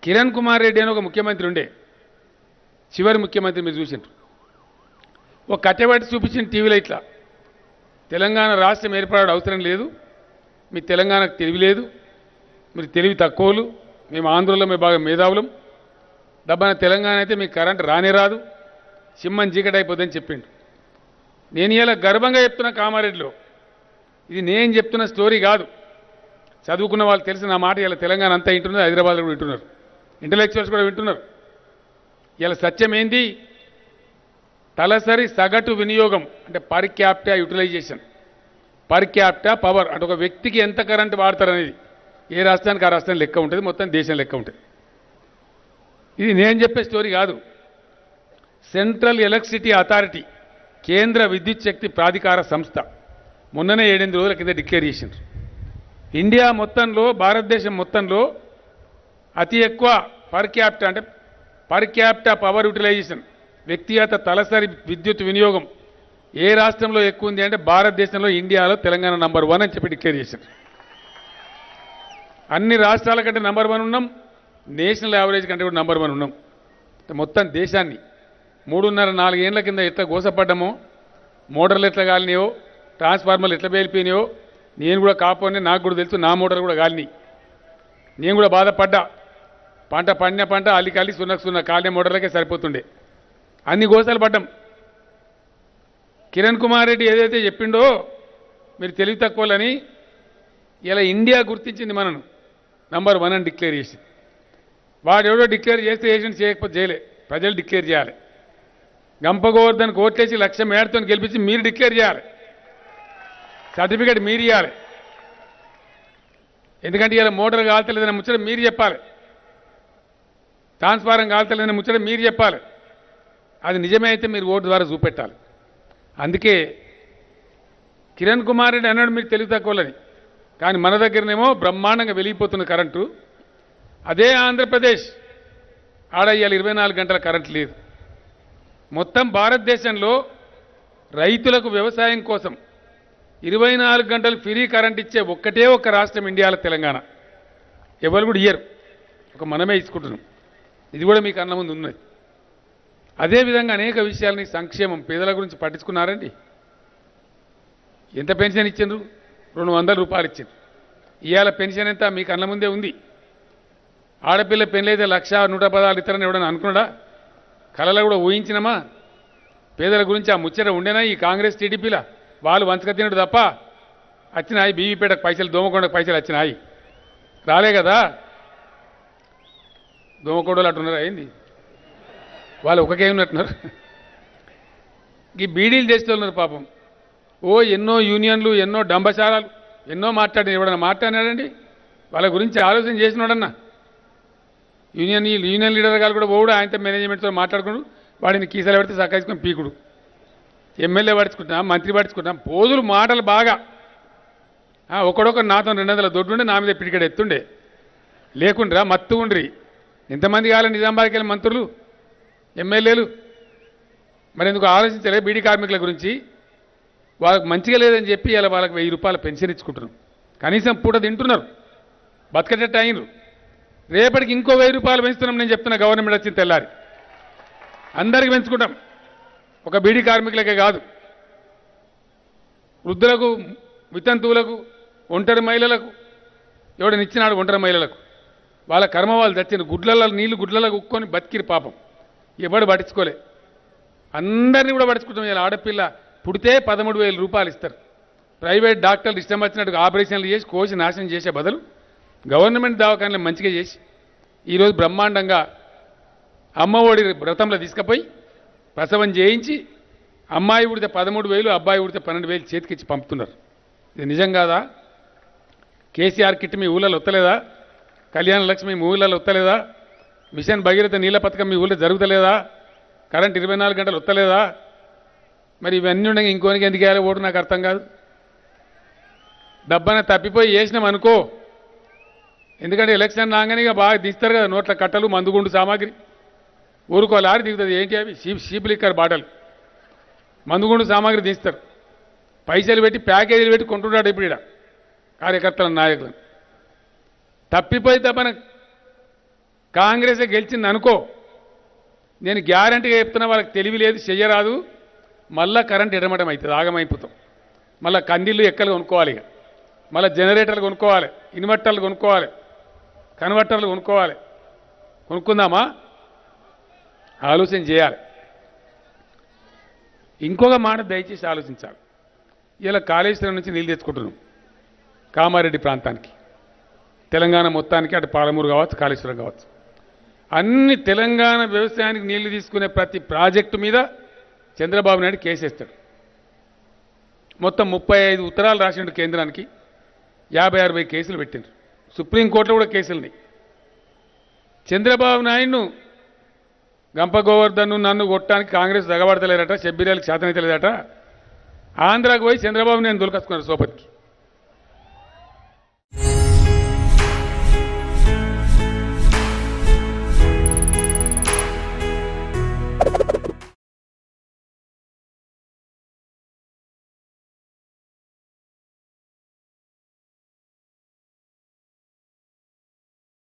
కిరణ్ కుమార్ రెడ్డి అని ఒక ముఖ్యమంత్రి ఉండే చివరి ముఖ్యమంత్రి మీరు చూసిండ్రు ఒక కట్టెబట్టి చూపించిన టీవీలో ఇట్లా తెలంగాణ రాష్ట్రం ఏర్పడడం అవసరం లేదు మీ తెలంగాణకు తెలివి లేదు మీరు తెలివి తక్కువలు మేము ఆంధ్రలో మేము బాగా మేధావులం డబ్బాన తెలంగాణ అయితే మీకు కరెంట్ రానే రాదు సింహం చీకటి అయిపోతుందని చెప్పిండు నేను ఇలా గర్వంగా చెప్తున్నా కామారెడ్డిలో ఇది నేను చెప్తున్న స్టోరీ కాదు చదువుకున్న వాళ్ళు తెలిసి నా మాట ఇలా తెలంగాణ అంతా వింటున్నారు హైదరాబాద్లో కూడా వింటున్నారు ఇంటలెక్చువల్స్ కూడా వింటున్నారు ఇలా సత్యం ఏంది తలసరి సగటు వినియోగం అంటే per capita utilization per capita power అంటే ఒక వ్యక్తికి ఎంత కరెంట్ వాడతారనేది ఏ రాష్ట్రానికి ఆ రాష్ట్రం లెక్క ఉంటుంది మొత్తం దేశం లెక్క ఉంటుంది ఇది నేను చెప్పే స్టోరీ కాదు సెంట్రల్ ఎలక్ట్రిసిటీ అథారిటీ కేంద్ర విద్యుత్ శక్తి ప్రాధికార సంస్థ మొన్ననే ఏడెనిమిది రోజుల కింద డిక్లేర్ చేసిండ్రు ఇండియా మొత్తంలో భారతదేశం మొత్తంలో అతి ఎక్కువ పర్ క్యాప్టా అంటే పర్ క్యాప్టా పవర్ యూటిలైజేషన్ వ్యక్తిగత తలసరి విద్యుత్ వినియోగం ఏ రాష్ట్రంలో ఎక్కువ ఉంది అంటే భారతదేశంలో ఇండియాలో తెలంగాణ నంబర్ వన్ అని చెప్పి డిక్లేర్ చేశారు అన్ని రాష్ట్రాల కంటే నంబర్ వన్ ఉన్నాం నేషనల్ యావరేజ్ కంటే కూడా నంబర్ వన్ ఉన్నాం మొత్తం దేశాన్ని మూడున్నర నాలుగేళ్ల కింద ఎట్లా గోసపడ్డామో మోటార్లు ఎట్లా కాలినాయో ట్రాన్స్ఫార్మర్లు ఎట్లా పేలిపోయినాయో నేను కూడా కాపోనే నాకు కూడా తెలుసు నా మోటార్లు కూడా కాలినాయి నేను కూడా బాధపడ్డా పంట పండిన పంట అల్లి కాలి సున్నకు సున్న కాలిన మోటార్లకే సరిపోతుండే అన్ని గోసాలు పడ్డాం కిరణ్ కుమార్ రెడ్డి ఏదైతే చెప్పిండో మీరు తెలివి తక్కువలని ఇలా ఇండియా గుర్తించింది మనను నంబర్ వన్ అని డిక్లేర్ చేసి వాడు ఎవడో డిక్లేర్ చేస్తే ఏజెంట్ చేయకపోతే చేయలే ప్రజలు డిక్లేర్ చేయాలి గంప గోవర్ధన్ కోట్లేసి లక్ష మేడతో గెలిపించి మీరు డిక్లేర్ చేయాలి సర్టిఫికేట్ మీరు ఇవ్వాలి ఎందుకంటే ఇలా మోటార్ కాల్తలేదని ముచ్చట మీరు చెప్పాలి ట్రాన్స్ఫారం కాల్తలేదని ముచ్చట మీరు చెప్పాలి అది నిజమే అయితే మీరు ఓటు ద్వారా చూపెట్టాలి అందుకే కిరణ్ కుమార్ రెడ్డి అన్నాడు మీరు తెలివి తక్కువలని కానీ మన దగ్గరనేమో బ్రహ్మాండంగా వెలిగిపోతున్న కరెంటు అదే ఆంధ్రప్రదేశ్ ఆడ ఇవాళ ఇరవై నాలుగు గంటల కరెంట్ లేదు మొత్తం భారతదేశంలో రైతులకు వ్యవసాయం కోసం ఇరవై నాలుగు గంటలు ఫ్రీ కరెంట్ ఇచ్చే ఒక్కటే ఒక్క రాష్ట్రం ఇండియాలో తెలంగాణ ఎవరు కూడా ఇయ్యరు ఒక మనమే ఇచ్చుకుంటున్నాం ఇది కూడా మీకు అన్న ముందు ఉన్నది అదేవిధంగా అనేక విషయాలని సంక్షేమం పేదల గురించి పట్టించుకున్నారండి ఎంత పెన్షన్ ఇచ్చిండ్రు రెండు వందల రూపాయలు ఇచ్చిండ్రు ఇవాళ పెన్షన్ ఎంత మీకు అన్న ముందే ఉంది ఆడపిల్ల పెళ్ళైతే లక్ష నూట పదాలు ఇతరని ఎవడని అనుకున్నాడా కళలో కూడా ఊహించినమా పేదల గురించి ఆ ముచ్చట ఉండేనా ఈ కాంగ్రెస్ టీడీపీలా వాళ్ళు వంచక తినడు తప్ప వచ్చినాయి బీవీపేటకు పైసలు దోమకొండకు పైసలు వచ్చినాయి రాలే కదా దోమకొండలు అట్టున్నారా ఏంది వాళ్ళు ఒకకే ఉన్నట్టున్నారు ఈ బీడీలు చేస్తున్నారు పాపం ఓ ఎన్నో యూనియన్లు ఎన్నో డంబశాలాలు ఎన్నో మాట్లాడిన ఎవడన్నా మాట్లాడినాడండి వాళ్ళ గురించి ఆలోచన చేసినాడన్నా యూనియన్ యూనియన్ లీడర్ గారు కూడా పోడు ఆయనతో మేనేజ్మెంట్తో మాట్లాడుకుడు వాడిని కీసలు పెడితే సకాయించుకొని పీకుడు ఎమ్మెల్యే పడుచుకుంటాం మంత్రి పడుచుకుంటాం పోదులు మాటలు బాగా ఆ, ఒకడొకడు నాతో రెండు వందల దొడ్డుండే నా మీద పిడికడ ఎత్తుండే లేకుండ్రా మత్తు ఉండ్రి ఎంతమంది కావాలి నిజామాబాద్కి వెళ్ళిన మంత్రులు ఎమ్మెల్యేలు మరి ఎందుకు ఆలోచించలే బీడీ కార్మికుల గురించి వాళ్ళకి మంచిగా లేదని చెప్పి ఇలా వాళ్ళకి వెయ్యి రూపాయల పెన్షన్ ఇచ్చుకుంటున్నాం కనీసం పూట తింటున్నారు బతకటట్టు అయినరు రేపటికి ఇంకో వెయ్యి రూపాయలు పెంచుతున్నాం నేను చెప్తున్నా గవర్నమెంట్ వచ్చింది తెల్లారి అందరికి పెంచుకుంటాం ఒక బీడీ కార్మికులకే కాదు వృద్ధులకు వితంతువులకు ఒంటరి మహిళలకు ఎవడనిచ్చినాడు ఒంటరి మహిళలకు వాళ్ళ కర్మ వాళ్ళు తెచ్చిన గుడ్లలో నీళ్లు గుడ్లలో ఉక్కొని బతికిరు పాపం ఎవడు పట్టించుకోలే అందరినీ కూడా పట్టించుకుంటాం ఇలా ఆడపిల్ల పుడితే పదమూడు వేల రూపాయలు ఇస్తారు ప్రైవేట్ డాక్టర్లు ఇష్టం వచ్చినట్టుగా ఆపరేషన్లు చేసి కోసి నాశనం చేసే బదులు గవర్నమెంట్ దవాఖానలు మంచిగా చేసి ఈరోజు బ్రహ్మాండంగా అమ్మఒడి వ్రతంలో తీసుకుపోయి ప్రసవం చేయించి అమ్మాయి ఉడితే పదమూడు వేలు అబ్బాయి ఉడితే పన్నెండు వేలు చేతికిచ్చి పంపుతున్నారు ఇది నిజం కాదా కేసీఆర్ కిట్ మీ ఊళ్ళలో వత్తలేదా కళ్యాణ లక్ష్మి మీ ఊళ్ళలో వత్తలేదా మిషన్ భగీరథ నీళ్ళ పథకం మీ ఊళ్ళో జరుగుతలేదా కరెంట్ ఇరవై నాలుగు గంటలు వత్తలేదా మరి ఇవన్నీ ఉండగా ఇంకోనికి ఎందుకు వేయాలి ఓటు నాకు అర్థం కాదు డబ్బన తప్పిపోయి వేసినాం అనుకో ఎందుకంటే ఎలక్షన్ రాగానే ఇక బాగా తీస్తారు కదా నోట్ల కట్టలు మందుగుండు సామాగ్రి ఊరుకో లారీ దిగుతుంది ఏంటి అవి షీప్ షీప్ లిక్కర్ బాటలు మందుగుండు సామాగ్రి తీస్తారు పైసలు పెట్టి ప్యాకేజీలు పెట్టి కొంటున్నాడు ఇప్పుడు ఈడ కార్యకర్తల నాయకులను తప్పిపోయి తప్పన కాంగ్రెస్ గెలిచింది అనుకో నేను గ్యారంటీగా చెప్తున్నా వాళ్ళకి తెలివి లేదు చెయ్యరాదు మళ్ళా కరెంట్ ఎడమటం అవుతుంది ఆగమైపోతాం మళ్ళా కందిళ్ళు ఎక్కలు కొనుక్కోవాలి ఇక మళ్ళీ జనరేటర్లు కొనుక్కోవాలి ఇన్వర్టర్లు కొనుక్కోవాలి కన్వర్టర్లు కొనుక్కోవాలి కొనుక్కుందామా ఆలోచన చేయాలి ఇంకొక మాట దయచేసి ఆలోచించాలి ఇలా కాళేశ్వరం నుంచి నీళ్ళు తెచ్చుకుంటున్నాం కామారెడ్డి ప్రాంతానికి తెలంగాణ మొత్తానికి అటు పాలమూరు కావచ్చు కాళేశ్వరం కావచ్చు అన్ని తెలంగాణ వ్యవసాయానికి నీళ్లు తీసుకునే ప్రతి ప్రాజెక్టు మీద చంద్రబాబు నాయుడు కేసేస్తాడు మొత్తం ముప్పై ఐదు ఉత్తరాలు రాసిండు కేంద్రానికి యాభై అరవై కేసులు పెట్టిండ్రు సుప్రీంకోర్టులో కూడా కేసులున్నాయి చంద్రబాబు నాయుడును గంప గోవర్ధన్ నన్ను కొట్టడానికి కాంగ్రెస్ దగబడతలేదట షబ్బీరాలకు శాతనైతలేదట ఆంధ్రాకు పోయి చంద్రబాబు నేను దొలకసుకున్నాడు సోపతికి